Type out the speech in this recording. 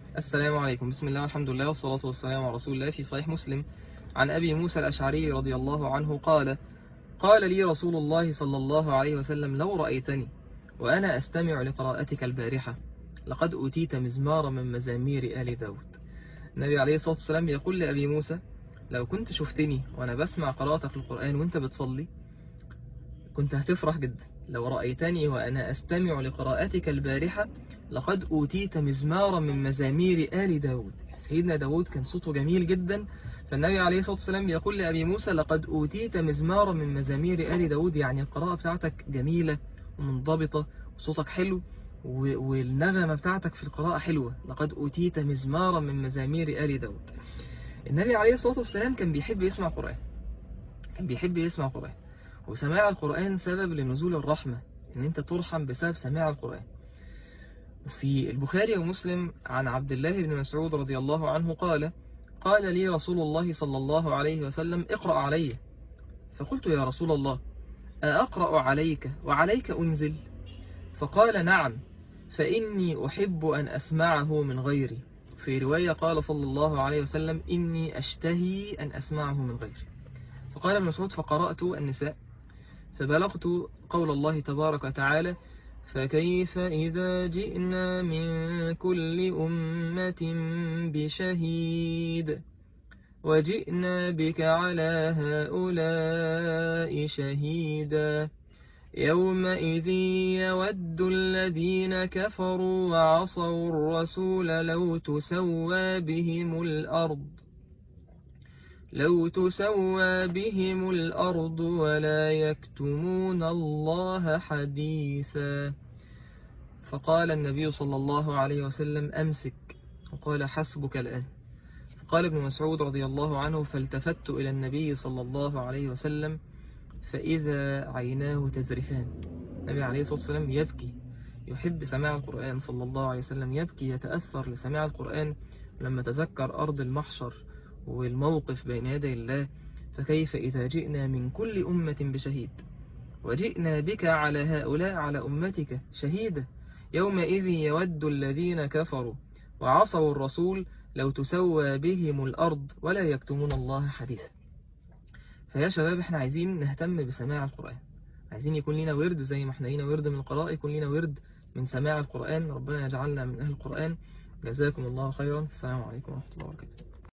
السلام عليكم بسم الله والحمد لله والصلاة والسلام على رسول الله في صحيح مسلم عن أبي موسى الأشعري رضي الله عنه قال قال لي رسول الله صلى الله عليه وسلم لو رأيتني وأنا أستمع لقراءتك البارحة لقد أتيت مزمارا من مزامير آل داود النبي عليه الصلاة والسلام يقول لأبي موسى لو كنت شفتني وأنا بسمع قراءتك القرآن وأنت بتصلي كنت هتفرح جدا لو رأيتني وأنا أستمع لقراءتك البارحة لقد أوتيت مزمارا من مزامير آل داود سيدنا داود كان صوته جميل جدا فالنبي عليه الصلاة والسلام يقول لأبي موسى لقد أوتيت مزمارا من مزامير آل داود يعني القراءة بتاعتك جميلة ومنضبطة وصوتك حلو والنغمة بتاعتك في القراءة حلوة لقد أوتيت مزمارا من مزامير آل داود النبي عليه الصلاة والسلام كان بيحب يسمع قرآن كان بيحب يسمع قرآن وسماع القرآن سبب لنزول الرحمة ان انت ترحم بسبب سماع القرآن في البخاري ومسلم عن عبد الله بن مسعود رضي الله عنه قال قال لي رسول الله صلى الله عليه وسلم اقرأ علي فقلت يا رسول الله أقرأ عليك وعليك أنزل فقال نعم فإني أحب أن أسمعه من غيري في رواية قال صلى الله عليه وسلم إني أشتهي أن أسمعه من غيري فقال ابن مسعود فقرأت النساء فبلغت قول الله تبارك وتعالى فكيف إذا جئنا من كل أمة بشهيد وجئنا بك على هؤلاء شهيدا يومئذ يود الذين كفروا وعصوا الرسول لو تسوى بهم الأرض لو تسوى بهم الأرض ولا يكتمون الله حديثا فقال النبي صلى الله عليه وسلم أمسك وقال حسبك الآن فقال ابن مسعود رضي الله عنه فالتفت إلى النبي صلى الله عليه وسلم فإذا عيناه تذرفان النبي عليه الصلاة والسلام يبكي يحب سماع القرآن صلى الله عليه وسلم يبكي يتأثر لسماع القرآن لما تذكر أرض المحشر والموقف بين يدي الله فكيف إذا جئنا من كل أمة بشهيد وجئنا بك على هؤلاء على أمتك شهيدا يومئذ يود الذين كفروا وعصوا الرسول لو تسوى بهم الأرض ولا يكتمون الله حديثا فيا شباب احنا عايزين نهتم بسماع القرآن عايزين يكون لنا ورد زي ما احنا لينا ورد من القراءة يكون لنا ورد من سماع القرآن ربنا يجعلنا من أهل القرآن جزاكم الله خيرا السلام عليكم ورحمة الله وبركاته